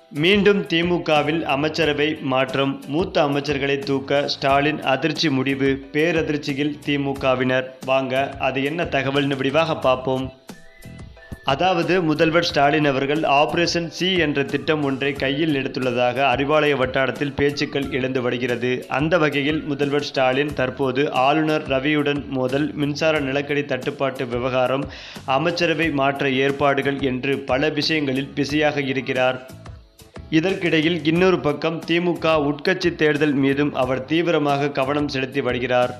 மீண்டும் திமுகவில் அமைச்சரவை மாற்றம் மூத்த அமைச்சர்களை தூக்க ஸ்டாலின் அதிர்ச்சி முடிவு பேரதிர்ச்சியில் திமுகவினர் வாங்க அது என்ன தகவல்னு விரிவாக பார்ப்போம் அதாவது முதல்வர் ஸ்டாலின் அவர்கள் ஆபரேஷன் சி என்ற திட்டம் ஒன்றை கையில் எடுத்துள்ளதாக அறிவாலய வட்டாரத்தில் பேச்சுக்கள் எழுந்து வருகிறது அந்த வகையில் முதல்வர் ஸ்டாலின் தற்போது ஆளுநர் ரவியுடன் மோதல் மின்சார நிலக்கரி தட்டுப்பாட்டு விவகாரம் அமைச்சரவை மாற்ற ஏற்பாடுகள் என்று பல விஷயங்களில் பிஸியாக இருக்கிறார் இதற்கிடையில் இன்னொரு பக்கம் திமுக உட்கட்சி தேர்தல் மீதும் அவர் தீவிரமாக கவனம் செலுத்தி வருகிறார்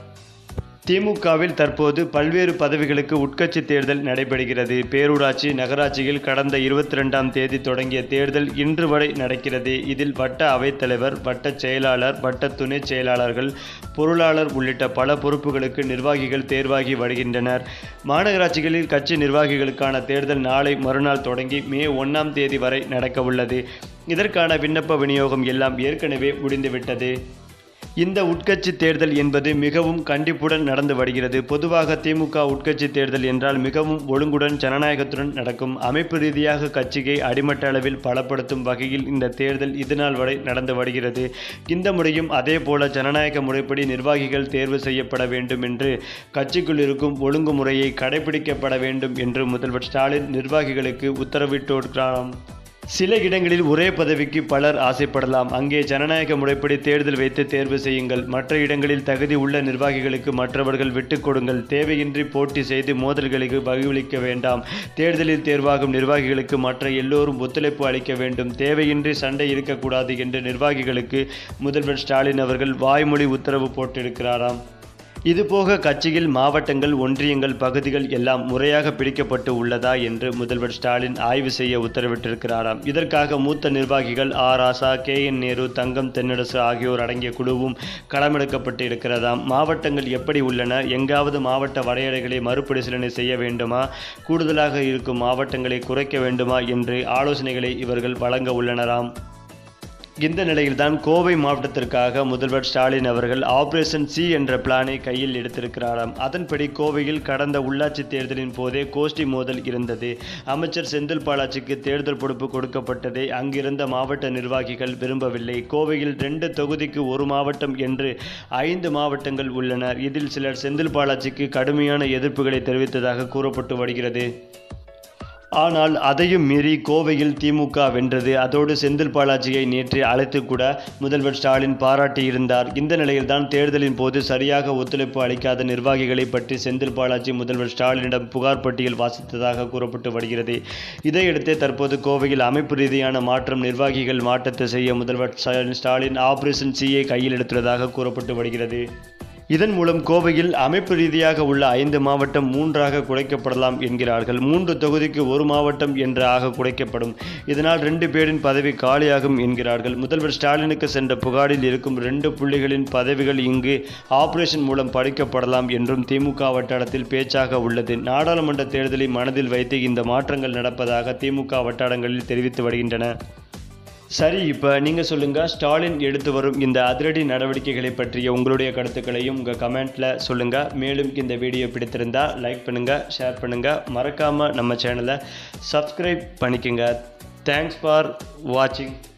திமுகவில் தற்போது பல்வேறு பதவிகளுக்கு உட்கட்சி தேர்தல் நடைபெறுகிறது பேரூராட்சி நகராட்சியில் கடந்த இருபத்தி ரெண்டாம் தேதி தொடங்கிய தேர்தல் இன்று வரை நடக்கிறது இதில் வட்ட அவைத்தலைவர் வட்ட செயலாளர் வட்ட துணை செயலாளர்கள் பொருளாளர் உள்ளிட்ட பல பொறுப்புகளுக்கு நிர்வாகிகள் தேர்வாகி வருகின்றனர் மாநகராட்சிகளில் கட்சி நிர்வாகிகளுக்கான தேர்தல் நாளை மறுநாள் தொடங்கி மே ஒன்றாம் தேதி வரை நடக்கவுள்ளது இதற்கான விண்ணப்ப விநியோகம் எல்லாம் ஏற்கனவே முடிந்துவிட்டது இந்த உட்கட்சி தேர்தல் என்பது மிகவும் கண்டிப்புடன் நடந்து வருகிறது பொதுவாக திமுக உட்கட்சி தேர்தல் என்றால் மிகவும் ஒழுங்குடன் ஜனநாயகத்துடன் நடக்கும் அமைப்பு ரீதியாக கட்சியை அடிமட்ட அளவில் பலப்படுத்தும் வகையில் இந்த தேர்தல் இதுநாள் வரை நடந்து வருகிறது இந்த முறையும் அதே போல ஜனநாயக முறைப்படி நிர்வாகிகள் தேர்வு செய்யப்பட வேண்டும் என்று கட்சிக்குள் இருக்கும் ஒழுங்குமுறையை கடைபிடிக்கப்பட வேண்டும் என்று முதல்வர் ஸ்டாலின் நிர்வாகிகளுக்கு உத்தரவிட்டிருக்கிறாராம் சில இடங்களில் ஒரே பதவிக்கு பலர் ஆசைப்படலாம் அங்கே ஜனநாயக முறைப்படி தேர்தல் வைத்து தேர்வு செய்யுங்கள் மற்ற இடங்களில் தகுதி உள்ள நிர்வாகிகளுக்கு மற்றவர்கள் விட்டுக் கொடுங்கள் தேவையின்றி போட்டி செய்து மோதல்களுக்கு வகிவளிக்க வேண்டாம் தேர்தலில் தேர்வாகும் நிர்வாகிகளுக்கு மற்ற எல்லோரும் ஒத்துழைப்பு அளிக்க வேண்டும் தேவையின்றி சண்டை இருக்கக்கூடாது என்று நிர்வாகிகளுக்கு முதல்வர் ஸ்டாலின் அவர்கள் வாய்மொழி உத்தரவு போட்டிருக்கிறாராம் இதுபோக கட்சியில் மாவட்டங்கள் ஒன்றியங்கள் பகுதிகள் எல்லாம் முறையாக பிடிக்கப்பட்டு உள்ளதா என்று முதல்வர் ஸ்டாலின் ஆய்வு செய்ய உத்தரவிட்டிருக்கிறாராம் இதற்காக மூத்த நிர்வாகிகள் A Raja K N Nehru Thangam Thennarasu ஆகியோர் அடங்கிய குழுவும் களமெடுக்கப்பட்டு இருக்கிறதாம் மாவட்டங்கள் எப்படி உள்ளன எங்காவது மாவட்ட வரையறைகளை மறுபரிசீலனை செய்ய வேண்டுமா கூடுதலாக இருக்கும் மாவட்டங்களை குறைக்க வேண்டுமா என்று ஆலோசனைகளை இவர்கள் வழங்க உள்ளனராம் இந்த நிலையில்தான் கோவை மாவட்டத்திற்காக முதல்வர் ஸ்டாலின் அவர்கள் ஆபரேஷன் சி என்ற பிளானை கையில் எடுத்திருக்கிறாராம் அதன்படி கோவையில் கடந்த உள்ளாட்சி தேர்தலின் போதே கோஷ்டி மோதல் இருந்தது அமைச்சர் செந்தில் பாலாஜிக்கு தேர்தல் பொறுப்பு கொடுக்கப்பட்டதை அங்கிருந்த மாவட்ட நிர்வாகிகள் விரும்பவில்லை கோவையில் ரெண்டு தொகுதிக்கு ஒரு மாவட்டம் என்று ஐந்து மாவட்டங்கள் உள்ளன இதில் சிலர் செந்தில் பாலாஜிக்கு கடுமையான எதிர்ப்புகளை தெரிவித்ததாக கூறப்பட்டு வருகிறது ஆனால் அதையும் மீறி கோவையில் திமுக வென்றது அதோடு செந்தில் பாலாஜியை நேற்று அழைத்து கூட முதல்வர் ஸ்டாலின் பாராட்டியிருந்தார் இந்த நிலையில்தான் தேர்தலின் போது சரியாக ஒத்துழைப்பு அளிக்காத நிர்வாகிகளை பற்றி செந்தில் பாலாஜி முதல்வர் ஸ்டாலினிடம் புகார் பட்டியல் வாசித்ததாக கூறப்பட்டு வருகிறது இதையடுத்து தற்போது கோவையில் அமைப்பு ரீதியான மாற்றம் நிர்வாகிகள் மாற்றத்தை செய்ய முதல்வர் ஸ்டாலின் ஆபரேஷன் சியை கையில் எடுத்துள்ளதாக கூறப்பட்டு வருகிறது இதன் மூலம் கோவையில் அமைப்பு ரீதியாக உள்ள ஐந்து மாவட்டம் மூன்றாக குறைக்கப்படலாம் என்கிறார்கள் மூன்று தொகுதிக்கு ஒரு மாவட்டம் என்று ஆக குறைக்கப்படும் இதனால் ரெண்டு பேரின் பதவி காலியாகும் என்கிறார்கள் முதல்வர் ஸ்டாலினுக்கு சென்ற புகாரில் இருக்கும் ரெண்டு புள்ளிகளின் பதவிகள் இங்கு ஆபரேஷன் மூலம் படிக்கப்படலாம் என்றும் திமுக வட்டாரத்தில் பேச்சாக உள்ளது நாடாளுமன்ற தேர்தலை மனதில் வைத்து இந்த மாற்றங்கள் நடப்பதாக திமுக வட்டாரங்களில் தெரிவித்து வருகின்றன சரி இப்போ நீங்கள் சொல்லுங்கள் ஸ்டாலின் எடுத்து வரும் இந்த அதிரடி நடவடிக்கைகளை பற்றிய உங்களுடைய கருத்துக்களையும் உங்கள் கமெண்ட்டில் சொல்லுங்கள் மேலும் இந்த வீடியோ பிடித்திருந்தால் லைக் பண்ணுங்கள் ஷேர் பண்ணுங்கள் மறக்காமல் நம்ம சேனலை சப்ஸ்கிரைப் பண்ணிக்கோங்க தேங்க்ஸ் ஃபார் வாட்சிங்